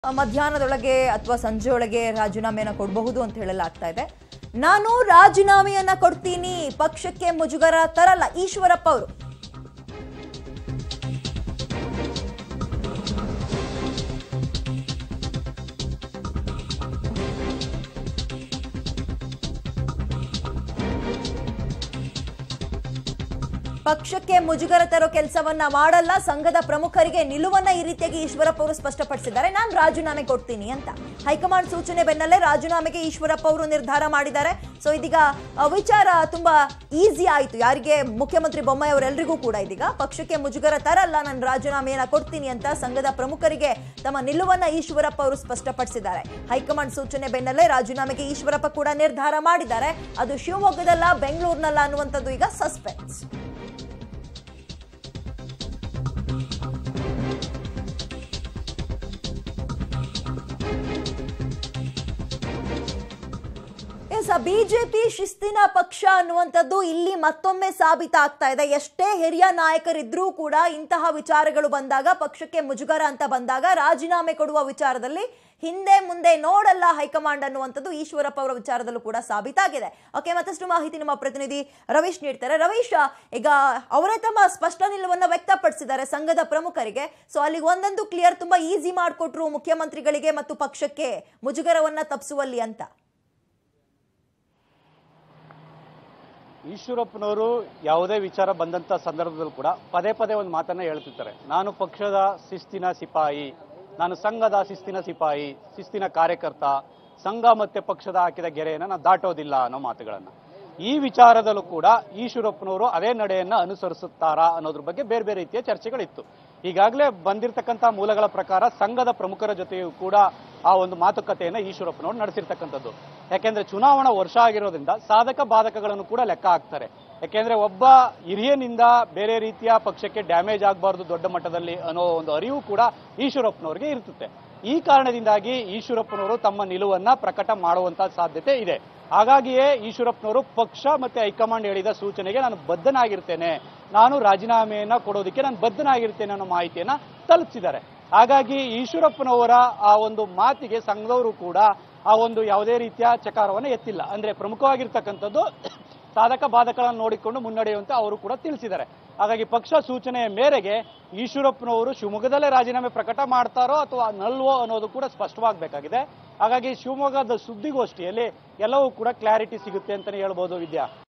ಮಧ್ಯಾಹ್ನದೊಳಗೆ ಅಥವಾ ಸಂಜೆಯೊಳಗೆ ರಾಜೀನಾಮೆಯನ್ನ ಕೊಡಬಹುದು ಅಂತ ಹೇಳಲಾಗ್ತಾ ಇದೆ ನಾನು ರಾಜೀನಾಮೆಯನ್ನ ಕೊಡ್ತೀನಿ ಪಕ್ಷಕ್ಕೆ ಮುಜುಗರ ತರಲ್ಲ ಈಶ್ವರಪ್ಪ ಅವರು ಪಕ್ಷಕ್ಕೆ ಮುಜುಗರ ತರೋ ಕೆಲಸವನ್ನ ಮಾಡಲ್ಲ ಸಂಘದ ಪ್ರಮುಖರಿಗೆ ನಿಲುವನ್ನ ಈ ರೀತಿಯಾಗಿ ಈಶ್ವರಪ್ಪ ಅವರು ಸ್ಪಷ್ಟಪಡಿಸಿದ್ದಾರೆ ನಾನು ರಾಜೀನಾಮೆ ಕೊಡ್ತೀನಿ ಅಂತ ಹೈಕಮಾಂಡ್ ಸೂಚನೆ ಬೆನ್ನಲ್ಲೇ ರಾಜೀನಾಮೆಗೆ ಈಶ್ವರಪ್ಪ ಅವರು ನಿರ್ಧಾರ ಮಾಡಿದ್ದಾರೆ ಸೊ ಇದೀಗ ಆ, ವಿಚಾರ ತುಂಬಾ ಈಸಿ ಆಯಿತು ಯಾರಿಗೆ ಮುಖ್ಯಮಂತ್ರಿ ಬೊಮ್ಮಾಯಿ ಅವರೆಲ್ಲರಿಗೂ ಕೂಡ ಇದೀಗ ಪಕ್ಷಕ್ಕೆ ಮುಜುಗರ ತರಲ್ಲ ನಾನು ರಾಜೀನಾಮೆಯನ್ನ ಕೊಡ್ತೀನಿ ಅಂತ ಸಂಘದ ಪ್ರಮುಖರಿಗೆ ತಮ್ಮ ನಿಲುವನ್ನ ಈಶ್ವರಪ್ಪ ಅವರು ಸ್ಪಷ್ಟಪಡಿಸಿದ್ದಾರೆ ಹೈಕಮಾಂಡ್ ಸೂಚನೆ ಬೆನ್ನಲ್ಲೇ ರಾಜೀನಾಮೆಗೆ ಈಶ್ವರಪ್ಪ ಕೂಡ ನಿರ್ಧಾರ ಮಾಡಿದ್ದಾರೆ ಅದು ಶಿವಮೊಗ್ಗದಲ್ಲ ಬೆಂಗಳೂರಿನಲ್ಲ ಅನ್ನುವಂಥದ್ದು ಈಗ ಸಸ್ಪೆನ್ಸ್ ಎಸ್ ಬಿಜೆಪಿ ಶಿಸ್ತಿನ ಪಕ್ಷ ಅನ್ನುವಂಥದ್ದು ಇಲ್ಲಿ ಮತ್ತೊಮ್ಮೆ ಸಾಬೀತಾಗ್ತಾ ಇದೆ ಎಷ್ಟೇ ಹಿರಿಯ ನಾಯಕರಿದ್ರೂ ಕೂಡ ಇಂತಹ ವಿಚಾರಗಳು ಬಂದಾಗ ಪಕ್ಷಕ್ಕೆ ಮುಜುಗರ ಅಂತ ಬಂದಾಗ ರಾಜೀನಾಮೆ ಕೊಡುವ ವಿಚಾರದಲ್ಲಿ ಹಿಂದೆ ಮುಂದೆ ನೋಡಲ್ಲ ಹೈಕಮಾಂಡ್ ಅನ್ನುವಂಥದ್ದು ಈಶ್ವರಪ್ಪ ಅವರ ವಿಚಾರದಲ್ಲೂ ಕೂಡ ಸಾಬೀತಾಗಿದೆ ಓಕೆ ಮತ್ತಷ್ಟು ಮಾಹಿತಿ ನಮ್ಮ ಪ್ರತಿನಿಧಿ ರವೀಶ್ ನೀಡ್ತಾರೆ ರವೀಶ್ ಈಗ ಅವರೇ ತಮ್ಮ ಸ್ಪಷ್ಟ ನಿಲುವನ್ನ ವ್ಯಕ್ತಪಡಿಸಿದ್ದಾರೆ ಸಂಘದ ಪ್ರಮುಖರಿಗೆ ಸೊ ಅಲ್ಲಿಗೆ ಒಂದೊಂದು ಕ್ಲಿಯರ್ ತುಂಬಾ ಈಸಿ ಮಾಡಿಕೊಟ್ರು ಮುಖ್ಯಮಂತ್ರಿಗಳಿಗೆ ಮತ್ತು ಪಕ್ಷಕ್ಕೆ ಮುಜುಗರವನ್ನ ತಪ್ಪಿಸುವಲ್ಲಿ ಅಂತ ಈಶ್ವರಪ್ಪನವರು ಯಾವುದೇ ವಿಚಾರ ಬಂದಂತ ಸಂದರ್ಭದಲ್ಲೂ ಕೂಡ ಪದೇ ಪದೇ ಒಂದು ಮಾತನ್ನ ಹೇಳ್ತಿರ್ತಾರೆ ನಾನು ಪಕ್ಷದ ಶಿಸ್ತಿನ ಸಿಪಾಯಿ ನಾನು ಸಂಘದ ಶಿಸ್ತಿನ ಸಿಪಾಯಿ ಶಿಸ್ತಿನ ಕಾರ್ಯಕರ್ತ ಸಂಘ ಮತ್ತೆ ಪಕ್ಷದ ಹಾಕಿದ ಗೆರೆಯನ್ನ ನಾನು ದಾಟೋದಿಲ್ಲ ಅನ್ನೋ ಮಾತುಗಳನ್ನ ಈ ವಿಚಾರದಲ್ಲೂ ಕೂಡ ಈಶ್ವರಪ್ಪನವರು ಅದೇ ನಡೆಯನ್ನ ಅನುಸರಿಸುತ್ತಾರಾ ಅನ್ನೋದ್ರ ಬಗ್ಗೆ ಬೇರೆ ಬೇರೆ ರೀತಿಯ ಚರ್ಚೆಗಳಿತ್ತು ಈಗಾಗಲೇ ಬಂದಿರತಕ್ಕಂಥ ಮೂಲಗಳ ಪ್ರಕಾರ ಸಂಘದ ಪ್ರಮುಖರ ಜೊತೆಯೂ ಕೂಡ ಆ ಒಂದು ಮಾತುಕತೆಯನ್ನ ಈಶ್ವರಪ್ಪನವರು ನಡೆಸಿರ್ತಕ್ಕಂಥದ್ದು ಯಾಕೆಂದ್ರೆ ಚುನಾವಣಾ ವರ್ಷ ಆಗಿರೋದ್ರಿಂದ ಸಾಧಕ ಬಾಧಕಗಳನ್ನು ಕೂಡ ಲೆಕ್ಕ ಹಾಕ್ತಾರೆ ಯಾಕೆಂದ್ರೆ ಒಬ್ಬ ಹಿರಿಯನಿಂದ ಬೇರೆ ರೀತಿಯ ಪಕ್ಷಕ್ಕೆ ಡ್ಯಾಮೇಜ್ ಆಗಬಾರ್ದು ದೊಡ್ಡ ಮಟ್ಟದಲ್ಲಿ ಅನ್ನೋ ಒಂದು ಅರಿವು ಕೂಡ ಈಶ್ವರಪ್ಪನವರಿಗೆ ಇರ್ತದೆ ಈ ಕಾರಣದಿಂದಾಗಿ ಈಶ್ವರಪ್ಪನವರು ತಮ್ಮ ನಿಲುವನ್ನ ಪ್ರಕಟ ಮಾಡುವಂತ ಸಾಧ್ಯತೆ ಇದೆ ಹಾಗಾಗಿಯೇ ಈಶ್ವರಪ್ಪನವರು ಪಕ್ಷ ಮತ್ತೆ ಹೈಕಮಾಂಡ್ ಹೇಳಿದ ಸೂಚನೆಗೆ ನಾನು ಬದ್ಧನಾಗಿರ್ತೇನೆ ನಾನು ರಾಜೀನಾಮೆಯನ್ನ ಕೊಡೋದಕ್ಕೆ ನಾನು ಬದ್ಧನಾಗಿರ್ತೇನೆ ಅನ್ನೋ ಮಾಹಿತಿಯನ್ನ ತಲುಪಿಸಿದ್ದಾರೆ ಹಾಗಾಗಿ ಈಶ್ವರಪ್ಪನವರ ಆ ಒಂದು ಮಾತಿಗೆ ಸಂಘದವರು ಕೂಡ ಆ ಒಂದು ಯಾವುದೇ ರೀತಿಯ ಚಕಾರವನ್ನು ಎತ್ತಿಲ್ಲ ಅಂದ್ರೆ ಪ್ರಮುಖವಾಗಿರ್ತಕ್ಕಂಥದ್ದು ಸಾಧಕ ಬಾಧಕಗಳನ್ನು ನೋಡಿಕೊಂಡು ಮುನ್ನಡೆಯುವಂತೆ ಅವರು ಕೂಡ ತಿಳಿಸಿದ್ದಾರೆ ಹಾಗಾಗಿ ಪಕ್ಷ ಸೂಚನೆಯ ಮೇರೆಗೆ ಈಶ್ವರಪ್ಪನವರು ಶಿವಮೊಗ್ಗದಲ್ಲೇ ರಾಜೀನಾಮೆ ಪ್ರಕಟ ಮಾಡ್ತಾರೋ ಅಥವಾ ನಲ್ವೋ ಅನ್ನೋದು ಕೂಡ ಸ್ಪಷ್ಟವಾಗಬೇಕಾಗಿದೆ ಹಾಗಾಗಿ ಶಿವಮೊಗ್ಗದ ಸುದ್ದಿಗೋಷ್ಠಿಯಲ್ಲಿ ಎಲ್ಲವೂ ಕೂಡ ಕ್ಲಾರಿಟಿ ಸಿಗುತ್ತೆ ಅಂತಾನೆ ಹೇಳ್ಬೋದು ವಿದ್ಯಾ